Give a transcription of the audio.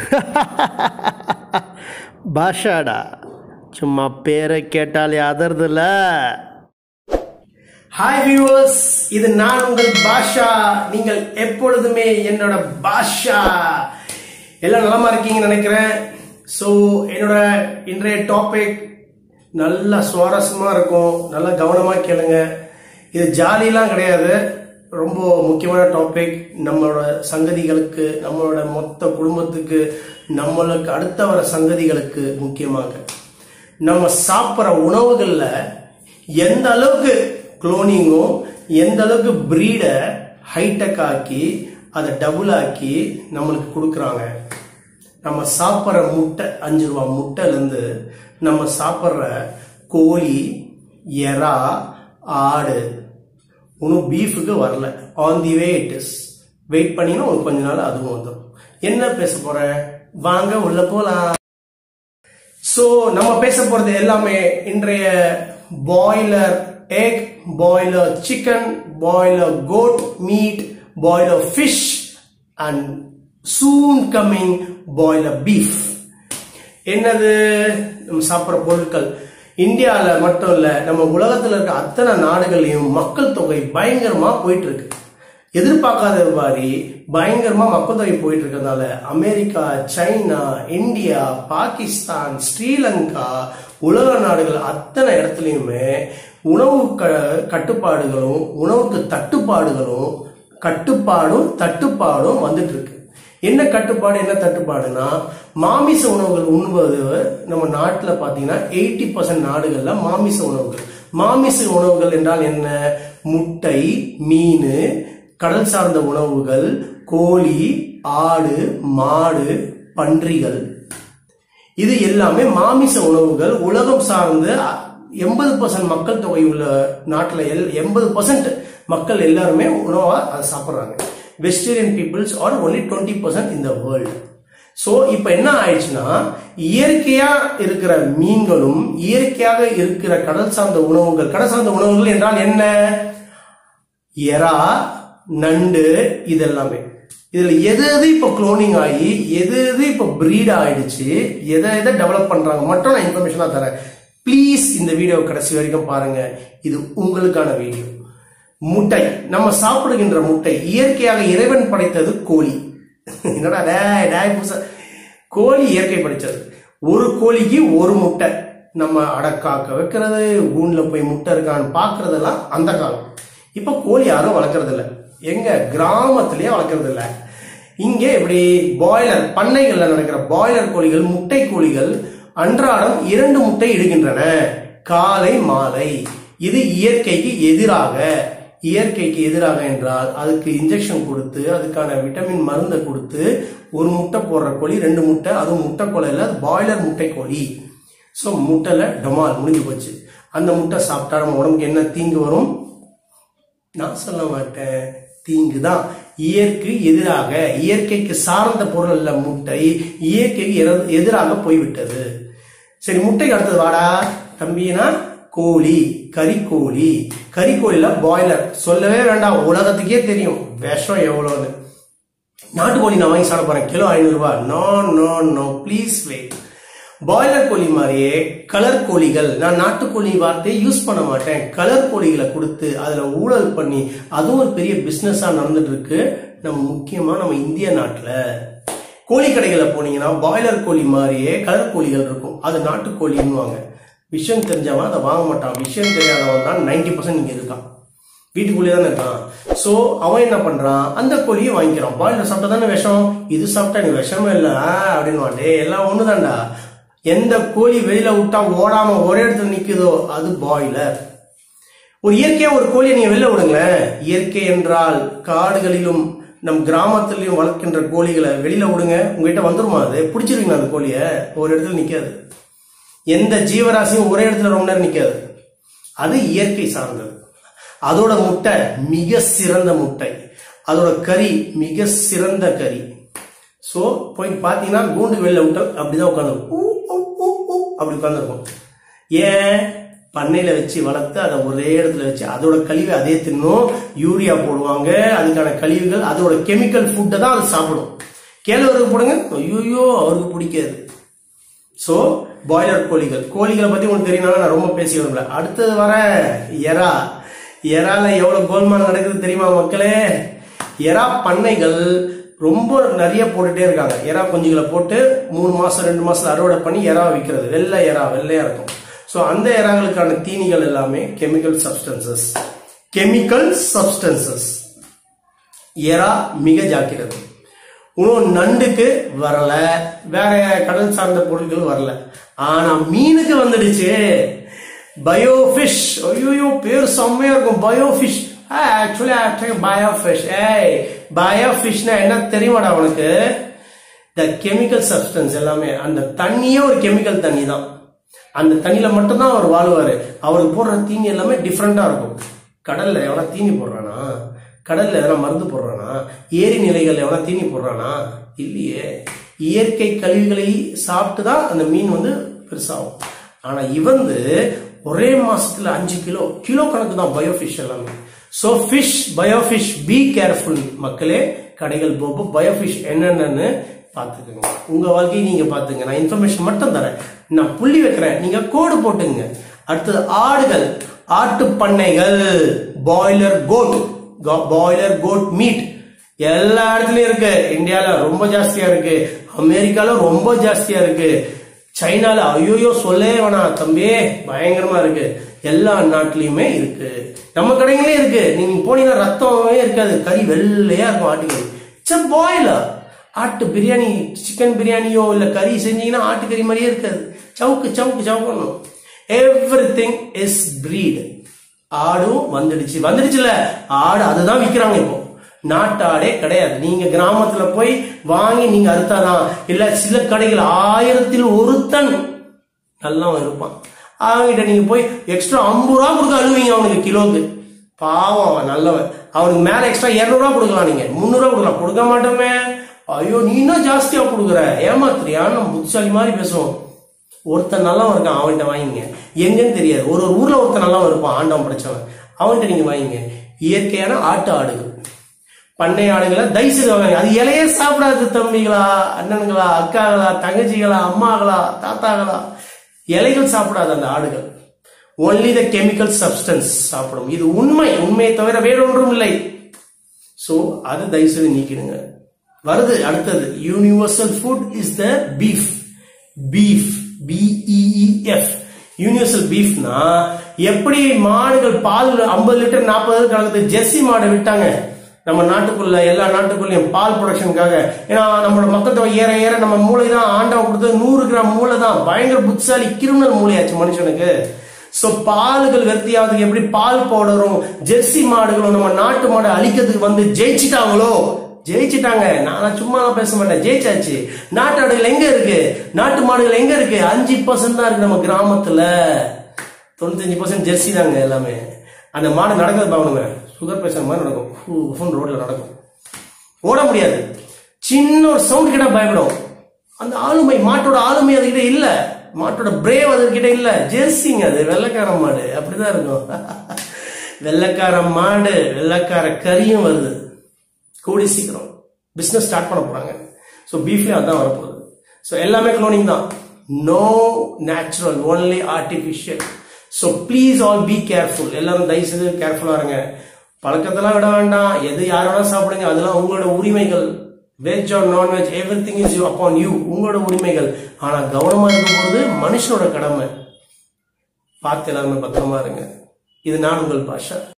பாஷாடா சும்மா பேரை கேட்டாலே அதறதில்ல ஹாய் வியூவர்ஸ் இது நான் உங்கள் பாஷா நீங்கள் எப்பொழுதுமே என்னோட பாஷா எல்லாம் நலமா இருக்கீங்கன்னு நினைக்கிறேன் ஸோ என்னோட இன்றைய டாபிக் நல்லா சுவாரஸ்யமா இருக்கும் நல்லா கவனமா கேளுங்க இது ஜாலியெல்லாம் கிடையாது ரொம்ப முக்கியமான டாபிக் நம்மளோட சங்கதிகளுக்கு நம்மளோட மொத்த குடும்பத்துக்கு நம்மளுக்கு அடுத்த வர சங்கதிகளுக்கு முக்கியமாக நம்ம சாப்பிட்ற உணவுகள்ல எந்த அளவுக்கு குளோனிங்கும் எந்த அளவுக்கு பிரீடை ஹைடெக் ஆக்கி அதை டபுள் ஆக்கி நம்மளுக்கு கொடுக்குறாங்க நம்ம சாப்பிட்ற முட்டை அஞ்சு ரூபா முட்டைலேருந்து நம்ம சாப்பிட்ற கோழி எறா ஆடு இன்னும் பீஃபுக்கு வரல on the way it is wait பண்ணினா ஒரு கொஞ்ச நாள் அதுவும் வந்துடும் என்ன பேச போற வாங்க உள்ள போலாம் சோ நம்ம பேச போறது எல்லாமே இன்றைய boiler egg boiler chicken boiler goat meat boiler fish and soon coming boiler beef என்னது நம்ம சாப்பிட்ற பொருட்கள் இந்தியால மட்டும் இல்ல நம்ம உலகத்துல இருக்க அத்தனை நாடுகள்லயும் மக்கள் தொகை பயங்கரமா போயிட்டு இருக்கு எதிர்பார்க்காத மாதிரி பயங்கரமா மக்கள் தொகை போயிட்டு இருக்கிறதால America China India Pakistan Sri Lanka உலக நாடுகள் அத்தனை இடத்துலயுமே உணவு க- கட்டுப்பாடுகளும் உணவுக்கு தட்டுப்பாடுகளும் கட்டுப்பாடும் தட்டுப்பாடும் வந்துட்டு இருக்கு என்ன கட்டுப்பாடு என்ன தட்டுப்பாடுனா மாமிச உணவுகள் உண்பது நம்ம நாட்டுல பாத்தீங்கன்னா எயிட்டி பர்சன்ட் நாடுகள்ல மாமிச உணவுகள் மாமிச உணவுகள் என்றால் என்ன முட்டை மீன் கடல் சார்ந்த உணவுகள் கோழி ஆடு மாடு பன்றிகள் இது எல்லாமே மாமிச உணவுகள் உலகம் சார்ந்து எண்பது பர்சன்ட் மக்கள் தொகை உள்ள நாட்டில் எல் எண்பது பர்சன்ட் மக்கள் எல்லாருமே உணவா அதை சாப்பிட்றாங்க vegetarian peoples are only twenty percent இந்த வேர்ல்டு ஸோ இப்போ என்ன ஆயிடுச்சுன்னா இயற்கையா இருக்கிற மீன்களும் இயற்கையாக இருக்கிற கடல் சார்ந்த உணவுகள் கடல் சார்ந்த உணவுகள் என்றால் என்ன எறா நண்டு இதெல்லாமே இதுல எது எது இப்போ குளோனிங் ஆகி எது எது இப்போ பிரீட் ஆயிடுச்சு எதை எதை டெவலப் பண்றாங்க மட்டும் நான் இன்ஃபர்மேஷனா தரேன் ப்ளீஸ் இந்த வீடியோ கடைசி வரைக்கும் பாருங்க இது உங்களுக்கான வீடியோ முட்டை நம்ம சாப்பிடுகின்ற முட்டை இயற்கையாக இறைவன் படைத்தது கோழி என்னடா டேய் டேய் புதுசா கோழி இயற்கை படைச்சது ஒரு கோழிக்கு ஒரு முட்டை நம்ம அடக்காக்க வைக்கிறது கூண்டுல போய் முட்டை இருக்கான்னு பாக்குறதெல்லாம் அந்த காலம் இப்ப கோழி யாரும் வளர்க்கறது இல்ல எங்க கிராமத்திலேயே வளர்க்கறது இல்ல இங்கே இப்படி பாய்லர் பண்ணைகள்ல நடக்கிற பாய்லர் கோழிகள் முட்டை கோழிகள் அன்றாடம் இரண்டு முட்டை இடுகின்றன காலை மாலை இது இயற்கைக்கு எதிராக இயற்கைக்கு எதிராக என்றால் அதுக்கு இன்ஜெக்ஷன் கொடுத்து அதுக்கான விட்டமின் மருந்தை கொடுத்து ஒரு முட்டை போடுற கோழி ரெண்டு முட்டை அதுவும் முட்டை கோழி இல்ல அது பாய்லர் முட்டை கோழி ஸோ முட்டைல டமால் முடிஞ்சு போச்சு அந்த முட்டை சாப்பிட்டா நம்ம உடம்புக்கு என்ன தீங்கு வரும் நான் சொல்ல மாட்டேன் தீங்கு தான் இயற்கை எதிராக இயற்கைக்கு சார்ந்த பொருள் அல்ல முட்டை இயற்கைக்கு எதிர- எதிராக போய்விட்டது சரி முட்டைக்கு அடுத்தது வாடா தம்பினா கோழி கறிக்கோழி கறிக்கோழில பாய்லர் சொல்லவே வேண்டாம் உலகத்துக்கே தெரியும் விஷம் எவ்வளோன்னு நாட்டுக்கோழி நான் வாங்கி சாப்பிட போறேன் கிலோ ஐநூறு ரூபாய் no no no please wait boiler கோழி மாதிரியே கலர் கோழிகள் நான் நாட்டுக்கோழி வார்த்தையை யூஸ் பண்ண மாட்டேன் கலர் கோழிகளை கொடுத்து அதுல ஊழல் பண்ணி அதுவும் ஒரு பெரிய பிசினஸா நடந்துட்டு இருக்கு நம்ம முக்கியமா நம்ம இந்திய நாட்டுல கோழி கடைகளை போனீங்கன்னா பாய்லர் கோழி மாதிரியே கலர் கோழிகள் இருக்கும் அது நாட்டுக்கோழின்னுவாங்க விஷயம் தெரிஞ்சவன் அதை வாங்க மாட்டான் விஷயம் தெரியாதவன் தான் நைன்டி பர்சன்ட் இங்க இருக்கான் வீட்டுக்குள்ளே தானே இருக்கான் சோ அவன் என்ன பண்றான் அந்த கோழியை வாங்கிக்கிறான் பாய்லர் சாப்பிட்டா தானே விஷம் இது சாப்பிட்டா நீ விஷமே இல்ல அப்படின்னு டே எல்லாம் ஒண்ணுதான்டா எந்த கோழி வெளியில விட்டா ஓடாம ஒரே இடத்துல நிக்குதோ அது பாய்லர் ஒரு இயற்கையா ஒரு கோழியை நீங்க வெளில விடுங்களேன் இயற்கை என்றால் காடுகளிலும் நம் கிராமத்திலையும் வளர்க்கின்ற கோழிகளை வெளியில விடுங்க உங்ககிட்ட வந்துருமா அது பிடிச்சிருவீங்களா அந்த கோழியை ஒரு இடத்துல நிக்காது எந்த ஜீவராசியும் ஒரே இடத்துல ரொம்ப நேரம் நிக்காது அது இயற்கை சார்ந்தது அதோட முட்டை மிக சிறந்த முட்டை அதோட கறி மிக சிறந்த கறி சோ போய் பாத்தீங்கன்னா கூண்டு வெளில விட்டு அப்படிதான் உட்காந்துருக்கும் அப்படி உட்காந்துருக்கும் ஏன் பண்ணையில வச்சு வளர்த்து அதை ஒரே இடத்துல வச்சு அதோட கழிவை அதே தின்னும் யூரியா போடுவாங்க அதுக்கான கழிவுகள் அதோட கெமிக்கல் ஃபுட்டை தான் அது சாப்பிடும் கேழ்வரகு போடுங்க ஐயோ அவருக்கு பிடிக்காது ஸோ பாய்லர் கோழிகள் கோழிகளை பத்தி உங்களுக்கு தெரியணும்னா நான் ரொம்ப பேசி விரும்பல அடுத்தது வர எறா எறால எவ்வளவு கோல்மால் நடக்குது தெரியுமா மக்களே எறா பண்ணைகள் ரொம்ப நிறைய போட்டுட்டே இருக்காங்க எறா குஞ்சுகளை போட்டு மூணு மாசம் ரெண்டு மாசத்துல அறுவடை பண்ணி எறா விற்கிறது வெள்ளை எறா வெள்ளையா இருக்கும் ஸோ அந்த எறாங்களுக்கான தீனிகள் எல்லாமே கெமிக்கல் சப்ஸ்டன்சஸ் கெமிக்கல் சப்ஸ்டன்சஸ் எறா மிக ஜாக்கிரதை இன்னும் நண்டுக்கு வரல வேற கடல் சார்ந்த பொருட்கள் வரல ஆனா மீனுக்கு வந்துடுச்சு பயோஃபிஷ் ஐயோ பேர் செம்மையா இருக்கும் பயோஃபிஷ் ஆக்சுவலி பயோஃபிஷ் ஏய் பயோஃபிஷ்னா என்ன தெரியுமாடா உனக்கு த கெமிக்கல் சப்ஸ்டன்ஸ் எல்லாமே அந்த தண்ணியே ஒரு கெமிக்கல் தண்ணி தான் அந்த தண்ணியில மட்டும்தான் அவர் வாழுவாரு அவருக்கு போடுற தீனி எல்லாமே டிஃப்ரெண்டா இருக்கும் கடல்ல எவனா தீனி போடுறானா கடல்ல எதனா மருந்து போடுறானா ஏரி நிலைகள்ல எவனா தீனி போடுறானா இல்லையே இயற்கை கழிவுகளை சாப்பிட்டு தான் அந்த மீன் வந்து பெருசாகும் ஆனா இவந்து ஒரே மாசத்துல அஞ்சு கிலோ கிலோ கணக்கு தான் பயோஃபிஷ் எல்லாமே so fish biofish be careful மக்களே கடைகள் போக பயோஃபிஷ் என்னென்னு பார்த்துக்கோங்க உங்க வாழ்க்கையை நீங்க பார்த்துங்க நான் இன்ஃபர்மேஷன் மட்டும் தரேன் நான் புள்ளி வைக்கிறேன் நீங்க கோடு போட்டுங்க அடுத்தது ஆடுகள் ஆட்டு பண்ணைகள் boiler goat boiler goat meat எல்லா இடத்துலயும் இருக்கு இந்தியால ரொம்ப ஜாஸ்தியா இருக்கு அமெரிக்கால ரொம்ப ஜாஸ்தியா இருக்கு சைனால ஐயோயோ சொல்லவே வேணாம் தம்பி பயங்கரமா இருக்கு எல்லா நாட்டிலயுமே இருக்கு நம்ம கடைகளே இருக்கு நீங்க போனீங்கன்னா ரத்தமே இருக்காது கறி வெள்ளையா இருக்கும் ஆட்டுக்கறி இட்ஸ் பாய்லர் ஆட்டு பிரியாணி சிக்கன் பிரியாணியோ இல்ல கறி செஞ்சீங்கன்னா ஆட்டுக்கறி மாதிரியே இருக்காது சவுக்கு சவுக்கு சவுக்கணும் எவ்ரி திங் இஸ் பிரீட் ஆடும் வந்துடுச்சு வந்துடுச்சுல ஆடு அதுதான் விக்கிறாங்க இப்போ நாட்டாடே கிடையாது நீங்க கிராமத்துல போய் வாங்கி நீங்க அறுத்தாதான் இல்ல சில கடைகள் ஆயிரத்தில் ஒருத்தன் நல்லவன் இருப்பான் அவன்கிட்ட நீங்க போய் எக்ஸ்ட்ரா ஐம்பது ரூபா கொடுக்க அழுவீங்க அவனுக்கு கிலோக்கு பாவம் அவன் நல்லவன் அவனுக்கு மேல எக்ஸ்ட்ரா இருநூறுவா கொடுக்கலாம் நீங்க முந்நூறுவா கொடுக்கலாம் கொடுக்க மாட்டோமே ஐயோ நீ இன்னும் ஜாஸ்தியா கொடுக்குற ஏமாத்திரியா நம்ம புத்திசாலி மாதிரி பேசுவோம் ஒருத்தன் நல்லவன் இருக்கான் அவன்கிட்ட வாங்கிங்க எங்கன்னு தெரியாது ஒரு ஒரு ஊர்ல ஒருத்தன் நல்லவன் இருப்பான் ஆண்டவன் படிச்சவன் அவன்கிட்ட நீங்க வாங்கிங்க இயற்கையான ஆட்டு ஆடுகள் பண்ணை ஆடுகளை தயவுசெய்து வாங்க அது இலையே சாப்பிடாது தம்பிகளா அண்ணனுங்களா அக்காங்களா தங்கச்சிகளா அம்மாங்களா தாத்தாங்களா இலைகள் சாப்பிடாது அந்த ஆடுகள் ஒன்லி த கெமிக்கல் சப்ஸ்டன்ஸ் சாப்பிடும் இது உண்மை உண்மையை தவிர வேறொன்றும் இல்லை சோ அது தயவுசெய்து நீக்கிடுங்க வருது அடுத்தது universal food is the beef beef B E E F universal பீஃப்னா எப்படி மாடுகள் பால் ஐம்பது லிட்டர் நாற்பது கலந்து ஜெர்சி மாடை விட்டாங்க நம்ம நாட்டுக்குள்ள எல்லா நாட்டுக்குள்ளயும் பால் ப்ரொடக்ஷனுக்காக ஏன்னா நம்மளோட மக்கள் தொகை ஏற ஏற நம்ம மூளை தான் ஆண்டவன் கொடுத்தது நூறு கிராம் மூளை தான் பயங்கர புத்திசாலி கிரிமினல் மூளையாச்சு மனுஷனுக்கு சோ பாலுகள் வெறுத்தியாவதுக்கு எப்படி பால் பவுடரும் ஜெர்சி மாடுகளும் நம்ம நாட்டு மாடை அழிக்கிறதுக்கு வந்து ஜெயிச்சிட்டாங்களோ ஜெயிச்சிட்டாங்க நான் சும்மா பேச மாட்டேன் ஜெயிச்சாச்சு நாட்டு ஆடுகள் எங்க இருக்கு நாட்டு மாடுகள் எங்க இருக்கு அஞ்சு பர்சன்ட் தான் இருக்கு நம்ம கிராமத்துல தொண்ணூத்தஞ்சு பர்சன்ட் ஜெர்சி தாங்க எல்லாமே அந்த மாடு நடக்கிறது பாருங்க சுகர் பேசுற மாதிரி நடக்கும் ஃபோன் ரோட்ல நடக்கும் ஓட முடியாது சின்ன ஒரு சவுண்ட் கிட்ட பயப்படும் அந்த ஆளுமை மாட்டோட ஆளுமை அதுகிட்ட இல்ல மாட்டோட பிரேவ் அதுகிட்ட இல்ல ஜெர்சிங்க அது வெள்ளக்கார மாடு அப்படிதான் இருக்கும் வெள்ளக்கார மாடு வெள்ளக்கார கறியும் வருது கூடி சீக்கிரம் பிசினஸ் ஸ்டார்ட் பண்ண போறாங்க ஸோ பீஃப்லேயும் அதான் வரப்போகுது ஸோ எல்லாமே க்ளோனிங் தான் no natural only artificial so please all be careful எல்லாரும் தயவுசெய்து கேர்ஃபுல்லாக இருங்க பழக்கத்தெல்லாம் விட வேண்டாம் எது யார் வேணா சாப்பிடுங்க அதெல்லாம் உங்களோட உரிமைகள் veg or non veg everything is you upon you உங்களோட உரிமைகள் ஆனா கவனமா இருக்கும் பொழுது மனுஷனோட கடமை பார்த்து எல்லாருமே பத்திரமா இருங்க இது நான் உங்கள் பாஷா